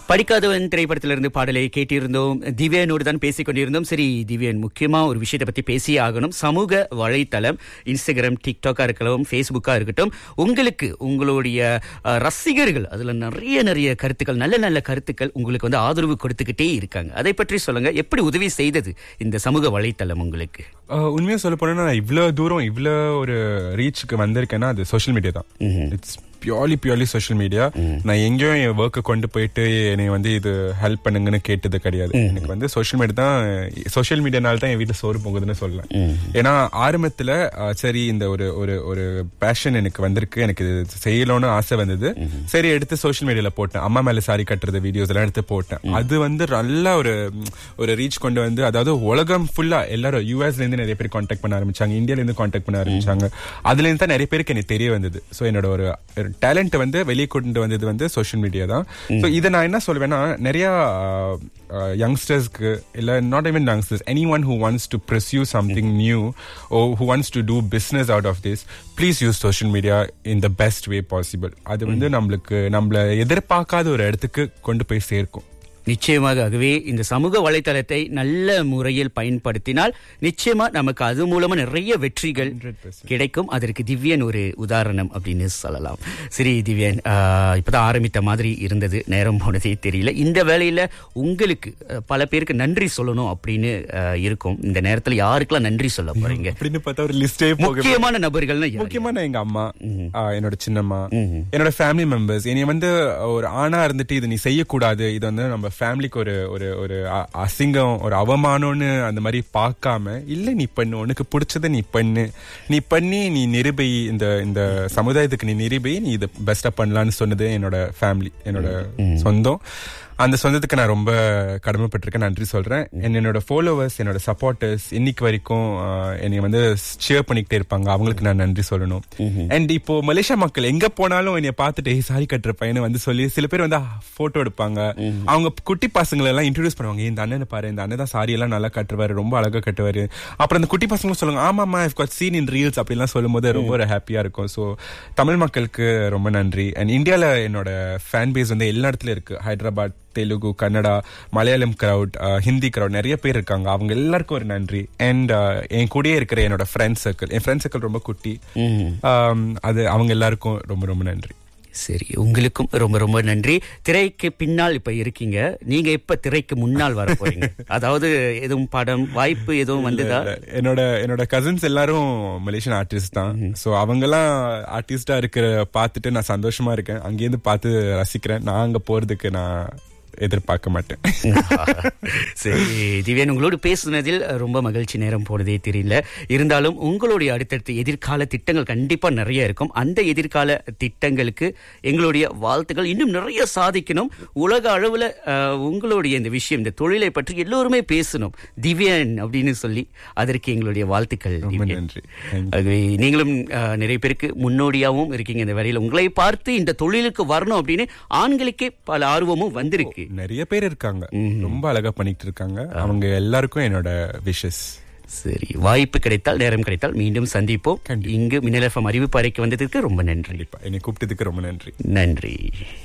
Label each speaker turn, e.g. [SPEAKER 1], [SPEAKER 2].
[SPEAKER 1] படிக்காதவன் திரைப்படத்திலிருந்து பாடலை கேட்டிருந்தோம் திவ்யனோடு தான் பேசிக் கொண்டிருந்தோம் சரி திவ்யன் முக்கியமா ஒரு விஷயத்தை பத்தி பேசியே ஆகணும் சமூக வலைத்தளம் இன்ஸ்டாகிராம் டிக்டாக்கா இருக்கலாம் ஃபேஸ்புக்கா இருக்கட்டும் உங்களுக்கு உங்களுடைய அஹ், ரசிகர்கள் அதுல நிறைய நிறைய கருத்துக்கள் நல்ல நல்ல கருத்துக்கள் உங்களுக்கு வந்து ஆதரவு கொடுத்துக்கிட்டே இருக்காங்க அதை பற்றி சொல்லுங்க எப்படி உதவி செய்தது இந்த சமூக வலைத்தளம் உங்களுக்கு
[SPEAKER 2] ஆஹ் உண்மையா சொல்ல போனா நான் இவ்வளவு தூரம் இவ்வளவு ஒரு ரீச்சுக்கு வந்திருக்கேன்னா அது சோஷியல் மீடியா தான் it's purely purely social media நான் எங்கேயும் என் ஒர்க்கை கொண்டு போயிட்டு என்னை வந்து இது ஹெல்ப் பண்ணுங்கன்னு கேட்டது கிடையாது எனக்கு வந்து சோஷியல் மீடியா தான் சோஷியல் மீடியானால தான் என் வீட்டுல சோறு போகுதுன்னு சொல்லலாம் ஏன்னா ஆரம்பத்துல ஆஹ் சரி இந்த ஒரு ஒரு ஒரு பேஷன் எனக்கு வந்திருக்கு எனக்கு இது செய்யணும்னு ஆசை வந்தது சரி எடுத்து சோஷியல் மீடியால போட்டேன் அம்மா மேல சாரி கட்டுறது வீடியோஸ் எல்லாம் எடுத்து போட்டேன் அது வந்து நல்ல ஒரு ம், ஒரு ரீச் கொண்டு வந்து அதாவது உலகம் ஃபுல்லா எல்லாரும் யூஎஸ்ல இருந்து நிறைய பேர் காண்டாக்ட் பண்ண ஆரம்பிச்சாங்க இந்தியால இருந்து காண்டாக்ட் பண்ண ஆரம்பிச்சாங்க அதுல இருந்து தான் நிறைய பேருக்கு எனக்கு தெரிய வந்தது சோ என்னோட ஒரு டேலண்ட் வந்து வெளியே கொண்டு வந்தது வந்து சோஷியல் மீடியா தான் சோ இதை நான் என்ன சொல்வேன்னா நிறைய யங்ஸ்டர்ஸ்க்கு இல்ல not even youngsters anyone who wants to pursue something new or who wants to do business out of this please use social media in the best way possible அது வந்து நம்மளுக்கு நம்மள எதிர்பார்க்காத ஒரு இடத்துக்கு கொண்டு போய் சேர்க்கும்
[SPEAKER 1] நிச்சயமாக ஆகவே இந்த சமூக வலைத்தளத்தை நல்ல முறையில் பயன்படுத்தினால் நிச்சயமா நமக்கு அது மூலமா நிறைய வெற்றிகள்
[SPEAKER 2] 100%.
[SPEAKER 1] கிடைக்கும் அதற்கு திவ்யன் ஒரு உதாரணம் அப்படின்னு சொல்லலாம் சரி திவ்யன் ஆஹ், இப்பதான் ஆரம்பித்த மாதிரி இருந்தது நேரம் போனதே தெரியல இந்த வேலையில உங்களுக்கு அஹ், பல பேருக்கு நன்றி சொல்லணும் அப்படின்னு அஹ், இருக்கும் இந்த நேரத்துல யாருக்கெல்லாம் நன்றி சொல்ல போறீங்க
[SPEAKER 2] அப்படின்னு பார்த்தா ஒரு லிஸ்டே போக
[SPEAKER 1] முக்கியமான நபர்கள்னா யாரு?
[SPEAKER 2] முக்கியமா நான் எங்க அம்மா ஆ, என்னோட சின்னம்மா என்னோட ஃபேமிலி மெம்பர்ஸ் என்னை வந்து ஒரு ஆணா இருந்துட்டு இது நீ செய்யக்கூடாது இது வந்து நம்ம ஃபேமிலிக்கு ஒரு ஒரு ஒரு அ- அசிங்கம் ஒரு அவமானம்னு அந்த மாதிரி பார்க்காம இல்ல நீ பண்ணு உனக்கு பிடிச்சதை நீ பண்ணு நீ பண்ணி நீ நிரூபி இந்த இந்த சமுதாயத்துக்கு நீ நிரூபி நீ இதை பெஸ்டா பண்ணலாம்னு சொன்னது என்னோட ஃபேமிலி என்னோட சொந்தம் அந்த சொந்தத்துக்கு நான் ரொம்ப கடமைப்பட்டிருக்கேன் நன்றி சொல்றேன் And என்னோட ஃபாலோவர்ஸ் என்னோட சப்போர்ட்டர்ஸ் இன்னைக்கு வரைக்கும் ஆஹ், என்னை வந்து ஷேர் பண்ணிக்கிட்டே இருப்பாங்க அவங்களுக்கு நான் நன்றி சொல்லணும் அண்ட் இப்போ மலேசியா மக்கள் எங்க போனாலும் என்னை பார்த்துட்டு "ஏய், சாரி கட்டுற பையனை வந்து சொல்லி சில பேர் வந்து போட்டோ எடுப்பாங்க அவங்க குட்டி பசங்களை எல்லாம் இன்ட்ரடியூஸ் பண்ணுவாங்க "ஏய், இந்த அண்ணனை பாரு இந்த அண்ணன் தான் சாரி எல்லாம் நல்லா கட்டுவாரு ரொம்ப அழகா கட்டுவாரு அப்புறம் அந்த குட்டி பசங்களும் சொல்லுவாங்க ஆமாமா I've got seen in reels அப்படிலாம் சொல்லும்போது ரொம்ப ஒரு ஹாப்பியா இருக்கும் ஸோ தமிழ் மக்களுக்கு ரொம்ப நன்றி அண்ட் இந்தியால என்னோட ஃபேன் பேஸ் வந்து எல்லா இடத்துலயும் இருக்கு ஹைதராபாத் தெலுங்கு கன்னடா மலையாளம் கிரவுட் ஹிந்தி கிரவுட் நிறைய பேர் இருக்காங்க அவங்க எல்லாருக்கும் ஒரு நன்றி அண்ட் என் கூடயே இருக்கிற என்னோட ஃப்ரெண்ட் சர்க்கிள் என் ஃப்ரெண்ட் சர்க்கிள் ரொம்ப குட்டி Um, அது அவங்க எல்லாருக்கும் ரொம்ப ரொம்ப நன்றி
[SPEAKER 1] சரி உங்களுக்கும் ரொம்ப ரொம்ப நன்றி திரைக்கு பின்னால் இப்ப இருக்கீங்க நீங்க எப்ப திரைக்கு முன்னால் வர போறீங்க அதாவது எதுவும் படம் வாய்ப்பு எதுவும் வந்ததா
[SPEAKER 2] என்னோட என்னோட கசின்ஸ் எல்லாரும் மலேசியன் ஆர்டிஸ்ட் தான் சோ அவங்கெல்லாம் ஆர்டிஸ்டா இருக்கிற பார்த்துட்டு நான் சந்தோஷமா இருக்கேன் அங்கேருந்து பார்த்து ரசிக்கிறேன் நான் அங்க போறதுக்கு நான் எதிர்பார்க்க மாட்டேன்
[SPEAKER 1] சரி திவ்யன் உங்களோடு பேசுனதில் ரொம்ப மகிழ்ச்சி நேரம் போனதே தெரியல இருந்தாலும் உங்களுடைய அடுத்தடுத்த எதிர்கால திட்டங்கள் கண்டிப்பா நிறைய இருக்கும் அந்த எதிர்கால திட்டங்களுக்கு எங்களுடைய வாழ்த்துக்கள் இன்னும் நிறைய சாதிக்கணும் உலக அளவுல அஹ், உங்களுடைய இந்த விஷயம் இந்த தொழிலை பற்றி எல்லோருமே பேசணும் திவ்யன் அப்படின்னு சொல்லி அதற்கு எங்களுடைய வாழ்த்துக்கள்
[SPEAKER 2] ரொம்ப
[SPEAKER 1] திவ்யன்.
[SPEAKER 2] நன்றி Thank you.
[SPEAKER 1] ஆகவே நீங்களும் அஹ், நிறைய பேருக்கு முன்னோடியாவும் இருக்கீங்க இந்த வேலையில உங்களை பார்த்து இந்த தொழிலுக்கு வரணும் அப்படின்னு ஆண்களுக்கே பல ஆர்வமும் வந்திருக்கு
[SPEAKER 2] நிறைய பேர் இருக்காங்க ரொம்ப அழகா பண்ணிட்டு இருக்காங்க அவங்க எல்லாருக்கும் என்னோட விஷஸ்
[SPEAKER 1] சரி வாய்ப்பு கிடைத்தால் நேரம் கிடைத்தால் மீண்டும் சந்திப்போம்
[SPEAKER 2] கண்டிப்பா.
[SPEAKER 1] இங்கு மின்னலஃபம் அறிவிப்பு அறைக்கு வந்ததற்கு ரொம்ப நன்றி
[SPEAKER 2] கண்டிப்பா என்னை கூப்பிட்டதுக்கு ரொம்ப நன்றி
[SPEAKER 1] நன்றி